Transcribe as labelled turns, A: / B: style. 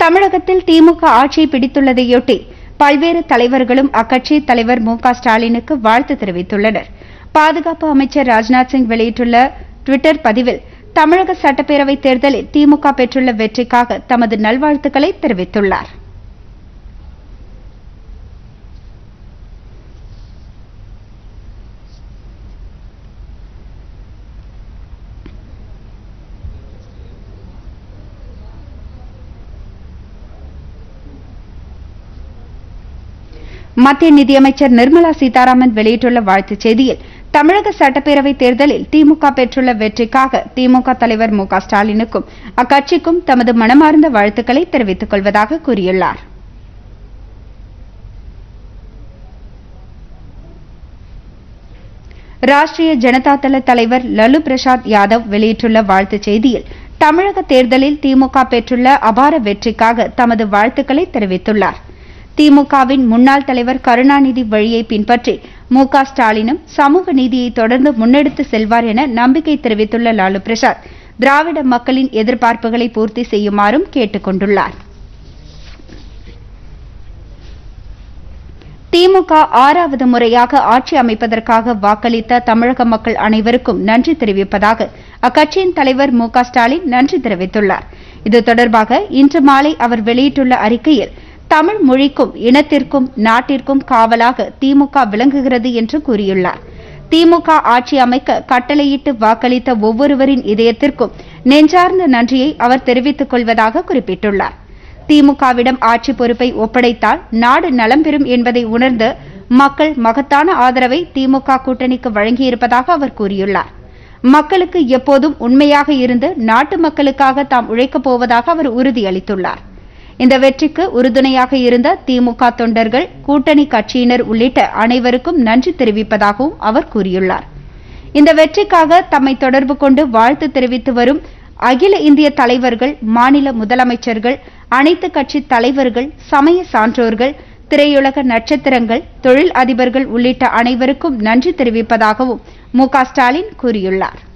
A: தமிழகத்தில் திமுக ஆட்சியை பிடித்துள்ளதையொட்டி பல்வேறு தலைவர்களும் அக்கட்சி தலைவர் மு க ஸ்டாலினுக்கு வாழ்த்து தெரிவித்துள்ளனர் பாதுகாப்பு அமைச்சர் ராஜ்நாத் சிங் வெளியிட்டுள்ள டுவிட்டர் பதிவில் தமிழக சட்டப்பேரவைத் தேர்தலில் திமுக பெற்றுள்ள வெற்றிக்காக தமது நல்வாழ்த்துக்களை தெரிவித்துள்ளார் மத்திய நிதியமைச்சர் நிர்மலா சீதாராமன் வெளியிட்டுள்ள வாழ்த்துச் செய்தியில் தமிழக சட்டப்பேரவைத் தேர்தலில் திமுக பெற்றுள்ள வெற்றிக்காக திமுக தலைவர் மு க ஸ்டாலினுக்கும் அக்கட்சிக்கும் தமது மனமார்ந்த வாழ்த்துக்களை தெரிவித்துக் கொள்வதாக கூறியுள்ளார் ராஷ்டிரிய ஜனதா தள தலைவர் லலு பிரசாத் யாதவ் வெளியிட்டுள்ள வாழ்த்துச் செய்தியில் தமிழக தேர்தலில் திமுக பெற்றுள்ள அபார வெற்றிக்காக தமது வாழ்த்துக்களை தெரிவித்துள்ளார் திமுகவின் முன்னாள் தலைவர் கருணாநிதி வழியை பின்பற்றி மு க ஸ்டாலினும் சமூக நீதியை தொடர்ந்து முன்னெடுத்து செல்வார் என நம்பிக்கை தெரிவித்துள்ள லாலு பிரசாத் திராவிட மக்களின் எதிர்பார்ப்புகளை பூர்த்தி செய்யுமாறும் கேட்டுக் கொண்டுள்ளார் திமுக ஆறாவது முறையாக ஆட்சி அமைப்பதற்காக வாக்களித்த தமிழக மக்கள் அனைவருக்கும் நன்றி தெரிவிப்பதாக அக்கட்சியின் தலைவர் மு க ஸ்டாலின் நன்றி தெரிவித்துள்ளார் இது தொடர்பாக இன்று மாலை அவர் வெளியிட்டுள்ள அறிக்கையில் தமிழ் மொழிக்கும் இனத்திற்கும் நாட்டிற்கும் காவலாக திமுக விளங்குகிறது என்று கூறியுள்ளார் திமுக ஆட்சி அமைக்க கட்டளையிட்டு வாக்களித்த ஒவ்வொருவரின் இதயத்திற்கும் நெஞ்சார்ந்த நன்றியை அவர் தெரிவித்துக் கொள்வதாக குறிப்பிட்டுள்ளார் திமுகவிடம் ஆட்சி பொறுப்பை ஒப்படைத்தால் நாடு நலம் பெறும் என்பதை உணர்ந்து மக்கள் மகத்தான ஆதரவை திமுக கூட்டணிக்கு வழங்கியிருப்பதாக அவர் கூறியுள்ளார் மக்களுக்கு எப்போதும் உண்மையாக இருந்து நாட்டு மக்களுக்காக தாம் உழைக்கப் போவதாக அவர் உறுதியளித்துள்ளார் இந்த வெற்றிக்கு உறுதுணையாக இருந்த திமுக தொண்டர்கள் கூட்டணி கட்சியினர் உள்ளிட்ட அனைவருக்கும் நன்றி தெரிவிப்பதாகவும் அவர் கூறியுள்ளார் இந்த வெற்றிக்காக தம்மை தொடர்பு கொண்டு வாழ்த்து தெரிவித்து வரும் அகில இந்திய தலைவர்கள் மாநில முதலமைச்சர்கள் அனைத்து கட்சி தலைவர்கள் சமய சான்றோர்கள் திரையுலக நட்சத்திரங்கள் தொழில் அதிபர்கள் உள்ளிட்ட அனைவருக்கும் நன்றி தெரிவிப்பதாகவும் மு க ஸ்டாலின் கூறியுள்ளார்